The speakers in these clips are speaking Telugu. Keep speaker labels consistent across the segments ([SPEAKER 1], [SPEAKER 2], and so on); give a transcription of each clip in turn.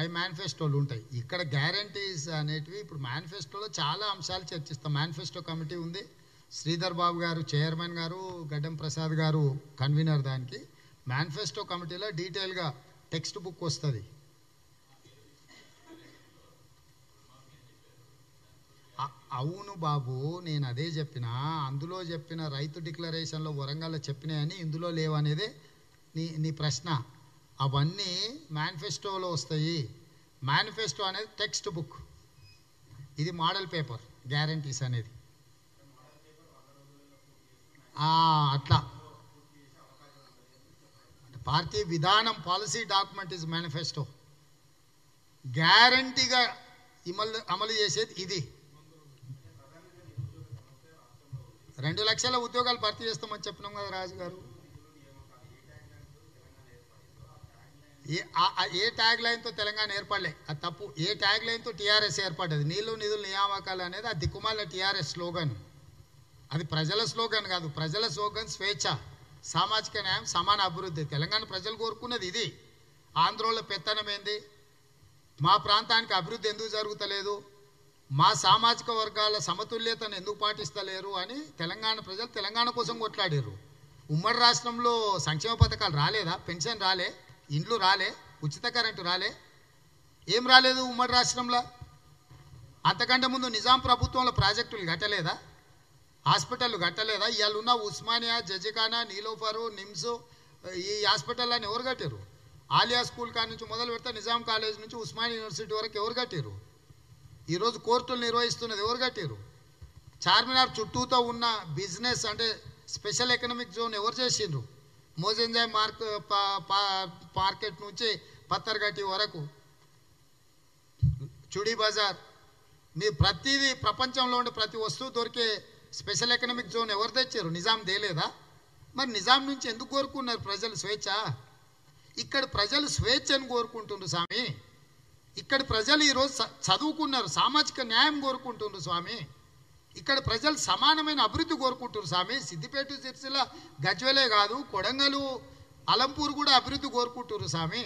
[SPEAKER 1] అవి మేనిఫెస్టోలు ఉంటాయి ఇక్కడ గ్యారంటీస్ అనేటివి ఇప్పుడు మేనిఫెస్టోలో చాలా అంశాలు చర్చిస్తాం మేనిఫెస్టో కమిటీ ఉంది శ్రీధర్ బాబు గారు చైర్మన్ గారు గడ్డం ప్రసాద్ గారు కన్వీనర్ దానికి మేనిఫెస్టో కమిటీలో డీటెయిల్గా టెక్స్ట్ బుక్ వస్తుంది అ- అవును బాబు నేను అదే చెప్పిన అందులో చెప్పిన రైతు డిక్లరేషన్లో వరంగల్లో చెప్పినాయని ఇందులో లేవనేదే నీ నీ ప్రశ్న అవన్నీ మేనిఫెస్టోలో వస్తాయి మేనిఫెస్టో అనేది టెక్స్ట్ బుక్ ఇది మోడల్ పేపర్ గ్యారంటీస్ అనేది ఆ, అట్లా పార్టీ విధానం పాలసీ డాక్యుమెంట్ ఇస్ మేనిఫెస్టో గ్యారంటీగా అమలు అమలు చేసేది ఇది రెండు లక్షల ఉద్యోగాలు భర్తీ చేస్తామని చెప్పినాం కదా రాజు గారు ఏ ఆ- ఆ- ఏ ట్యాగ్ లైన్తో తెలంగాణ ఏర్పడలే అది తప్పు ఏ ట్యాగ్ లైన్తో టీఆర్ఎస్ ఏర్పడ్డది నీళ్లు నిధులు నియామకాలు అనేది ఆ దిక్కుమాల టీఆర్ఎస్ స్లోగన్ అది ప్రజల స్లోగన్ కాదు ప్రజల స్లోగన్ స్వేచ్ఛ సామాజిక న్యాయం సమాన అభివృద్ధి తెలంగాణ ప్రజలు కోరుకున్నది ఇది ఆంధ్రలో పెత్తనం ఏంది మా ప్రాంతానికి అభివృద్ధి ఎందుకు జరుగుతలేదు మా సామాజిక వర్గాల సమతుల్యతను ఎందుకు పాటిస్తలేరు అని తెలంగాణ ప్రజలు తెలంగాణ కోసం కొట్లాడారు ఉమ్మడి రాష్ట్రంలో సంక్షేమ పథకాలు రాలేదా పెన్షన్ రాలే ఇండ్లు రాలే ఉచిత కరెంటు రాలే ఏం రాలేదు ఉమ్మడి రాష్ట్రంలో అంతకంటే ముందు నిజాం ప్రభుత్వంలో ప్రాజెక్టులు కట్టలేదా హాస్పిటల్ కట్టలేదా ఇవాళ ఉన్న ఉస్మానియా జజిఖానా నీలోఫరు నిమ్స్ ఈ హాస్పిటల్ అని ఎవరు కట్టారు ఆలియా స్కూల్ కాడ నుంచి మొదలు పెడితే నిజాం కాలేజ్ నుంచి ఉస్మానియా యూనివర్సిటీ వరకు ఎవరు కట్టారు ఈరోజు కోర్టులు నిర్వహిస్తున్నది ఎవరు కట్టారు చార్మినార్ చుట్టూతో ఉన్న బిజినెస్ అంటే స్పెషల్ ఎకనామిక్ జోన్ ఎవరు చేసిండ్రు మోజెంజాయ్ మార్క్ పా- పా- మార్కెట్ నుంచి పత్తర్గట్టి వరకు చుడీ బజార్ మీ ప్రతిదీ ప్రపంచంలో ఉండే ప్రతి వస్తువు దొరికే స్పెషల్ ఎకనామిక్ జోన్ ఎవరు తెచ్చారు నిజాం తేలేదా మరి నిజాం నుంచి ఎందుకు కోరుకున్నారు ప్రజలు స్వేచ్ఛ ఇక్కడ ప్రజలు స్వేచ్ఛను కోరుకుంటున్నారు స్వామి ఇక్కడ ప్రజలు ఈరోజు చ- చదువుకున్నారు సామాజిక న్యాయం కోరుకుంటున్నారు స్వామి ఇక్కడ ప్రజలు సమానమైన అభివృద్ధి కోరుకుంటున్నారు స్వామి సిద్దిపేట సిరిసిల్ల గజ్వెలే కాదు కొడంగలు అలంపూర్ కూడా అభివృద్ధి కోరుకుంటున్నారు స్వామి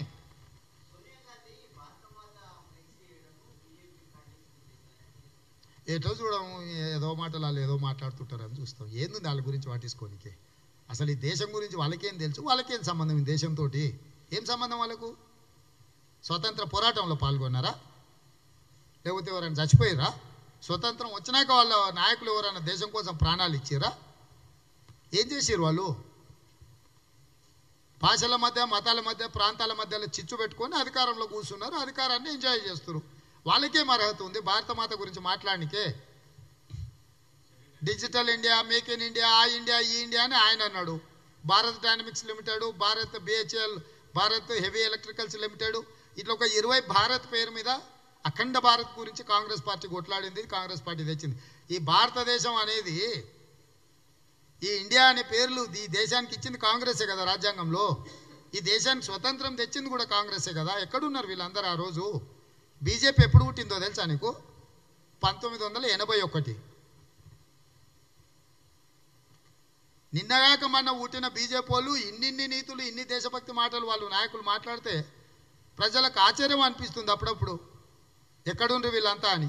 [SPEAKER 1] ఏటో చూడము ఏదో మాటలు వాళ్ళు ఏదో మాట్లాడుతుంటారని చూస్తాం ఏంది వాళ్ళ గురించి వాటిసుకోనికి అసలు ఈ దేశం గురించి వాళ్ళకేం తెలుసు వాళ్ళకేం సంబంధం ఈ దేశంతో ఏం సంబంధం వాళ్ళకు స్వతంత్ర పోరాటంలో పాల్గొన్నారా లేకపోతే ఎవరైనా చచ్చిపోయారా స్వతంత్రం వచ్చినాక వాళ్ళ నాయకులు ఎవరైనా దేశం కోసం ప్రాణాలు ఇచ్చిరా ఏం చేసిరు వాళ్ళు భాషల మధ్య మతాల మధ్య ప్రాంతాల మధ్యలో చిచ్చు పెట్టుకొని అధికారంలో కూర్చున్నారు అధికారాన్ని ఎంజాయ్ చేస్తారు వాళ్ళకేం అర్హత ఉంది భారత మాత గురించి మాట్లాడనికే digital India make in India ఆ ఇండియా ఈ ఇండియా అని ఆయన అన్నాడు Bharat dynamics limited Bharat BHEL Bharat heavy electricals limited ఇట్లా ఒక ఇరవై భారత్ పేరు మీద అఖండ భారత్ గురించి కాంగ్రెస్ పార్టీ కొట్లాడింది కాంగ్రెస్ పార్టీ తెచ్చింది ఈ భారతదేశం అనేది ఈ ఇండియా అనే పేర్లు ఈ దేశానికి ఇచ్చింది కాంగ్రెసే కదా రాజ్యాంగంలో ఈ దేశానికి స్వతంత్రం తెచ్చింది కూడా కాంగ్రెసే కదా ఎక్కడున్నారు వీళ్ళందరూ ఆ రోజు బీజేపీ ఎప్పుడు పుట్టిందో తెలుసా నీకు పంతొమ్మిది వందల ఎనభై ఒకటి నిన్నగాక మొన్న పుట్టిన బీజేపీ వాళ్ళు ఇన్నిన్ని నీతులు ఇన్ని దేశభక్తి మాటలు వాళ్ళు నాయకులు మాట్లాడితే ప్రజలకు ఆశ్చర్యం అనిపిస్తుంది అప్పుడప్పుడు ఎక్కడుండ్రు వీళ్ళంతా అని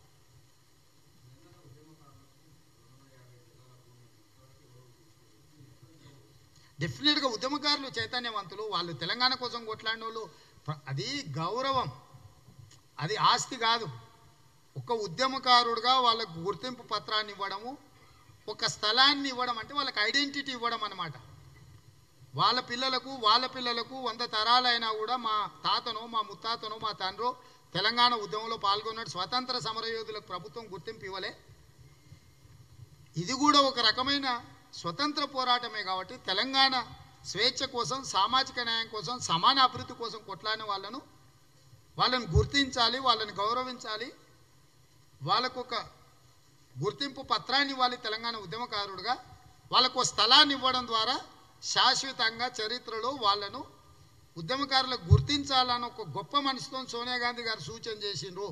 [SPEAKER 1] డెఫినెట్గా ఉద్యమకారులు చైతన్యవంతులు వాళ్ళు తెలంగాణ కోసం కొట్లాడిన వాళ్ళు ప్ర- అది గౌరవం అది ఆస్తి కాదు ఒక ఉద్యమకారుడుగా వాళ్ళకు గుర్తింపు పత్రాన్ని ఇవ్వడము ఒక స్థలాన్ని ఇవ్వడం అంటే వాళ్ళకి ఐడెంటిటీ ఇవ్వడం అన్నమాట వాళ్ళ పిల్లలకు వాళ్ళ పిల్లలకు వంద తరాలైనా కూడా మా తాతనో మా ముత్తాతనో మా తండ్రో తెలంగాణ ఉద్యమంలో పాల్గొన్నాడు స్వతంత్ర సమరయోధులకు ప్రభుత్వం గుర్తింపు ఇవ్వలే ఇది కూడా ఒక రకమైన స్వతంత్ర పోరాటమే కాబట్టి తెలంగాణ స్వేచ్ఛ కోసం సామాజిక న్యాయం కోసం సమాన అభివృద్ధి కోసం కొట్లాడిన వాళ్ళను వాళ్ళని గుర్తించాలి వాళ్ళని గౌరవించాలి వాళ్ళకు ఒక గుర్తింపు పత్రాన్ని ఇవ్వాలి తెలంగాణ ఉద్యమకారుడుగా వాళ్ళకు ఒక స్థలాన్ని ఇవ్వడం ద్వారా శాశ్వతంగా చరిత్రలో వాళ్ళను ఉద్యమకారులకు గుర్తించాలని ఒక గొప్ప మనసుతో సోనియా గాంధీ గారు సూచన చేసిండ్రు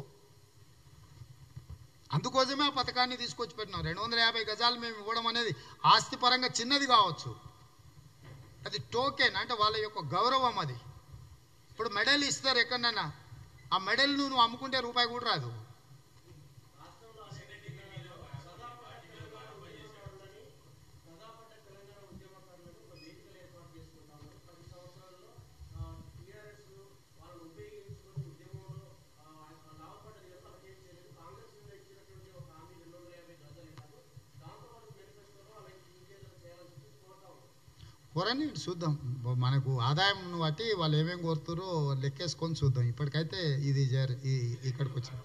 [SPEAKER 1] అందుకోసమే ఆ పథకాన్ని తీసుకొచ్చి పెట్టినాం రెండు వందల యాభై గజాలు మేము ఇవ్వడం అనేది ఆస్తిపరంగా చిన్నది కావచ్చు అది టోకెన్ అంటే వాళ్ళ యొక్క గౌరవం అది ఇప్పుడు మెడల్ ఇస్తారు ఎక్కడన్నా ఆ మెడల్ నువ్వు అమ్ముకుంటే రూపాయి కూడా రాదు కోరని చూద్దాం బ- మనకు ఆదాయం బట్టి వాళ్ళు ఏమేమి కోరుతారో లెక్కేసుకొని చూద్దాం ఇప్పటికైతే ఇది జర ఈ- ఇక్కడికి వచ్చి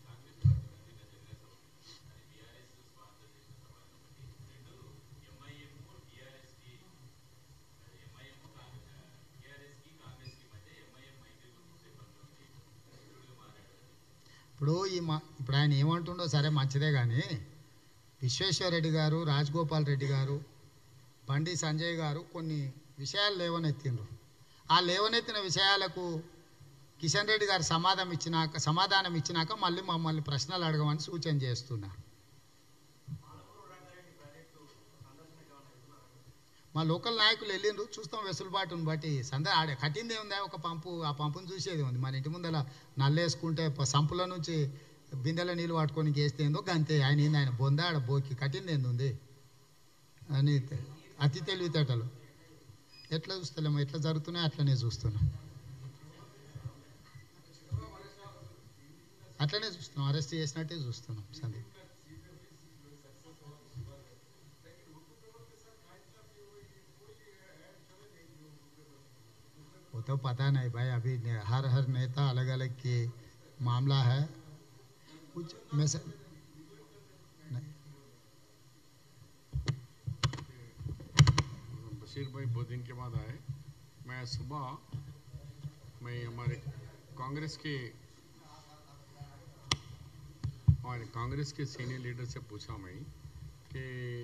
[SPEAKER 1] ఇప్పుడు ఈ మా ఇప్పుడు ఆయన ఏమంటుండో సరే మంచిదే కానీ విశ్వేశ్వర రెడ్డి గారు రాజగోపాల్ రెడ్డి గారు బండి సంజయ్ గారు కొన్ని విషయాలు లేవనెత్తిండ్రు ఆ లేవనెత్తిన విషయాలకు కిషన్ రెడ్డి గారు సమాధానం ఇచ్చినాక సమాధానం ఇచ్చినాక మళ్ళీ మమ్మల్ని ప్రశ్నలు అడగమని సూచన చేస్తున్నా మా లోకల్ నాయకులు వెళ్ళిండ్రు చూస్తాం వెసులుబాటును బట్టి సంద ఆడ కట్టింది ఏముందా ఒక పంపు ఆ పంపును చూసేది ఉంది మన ఇంటి ముందర నల్లేసుకుంటే ప- సంపుల నుంచి బిందెల నీళ్ళు పట్టుకొని వేస్తే ఏందో గంతే ఆయన ఏంది ఆయన బొంద ఆడ బోకి కట్టింది ఏంది ఉంది అని తె- అతి తెలివితేటలు ఎట్లా చూస్తలేమో ఎట్లా జరుగుతున్నాయో అట్లనే చూస్తున్నాం అట్లనే చూస్తున్నాం అరెస్ట్ చేసినట్టే చూస్తున్నాం సందీప్ वो तो पता नहीं भाई अभी ने- हर हर नेता अलग अलग के मामला है कुछ में से नहीं
[SPEAKER 2] बशीर भाई बहुत दिन के बाद आए मैं सुबह मैं हमारे कांग्रेस के हमारे कांग्रेस के सीनियर लीडर से पूछा मैं कि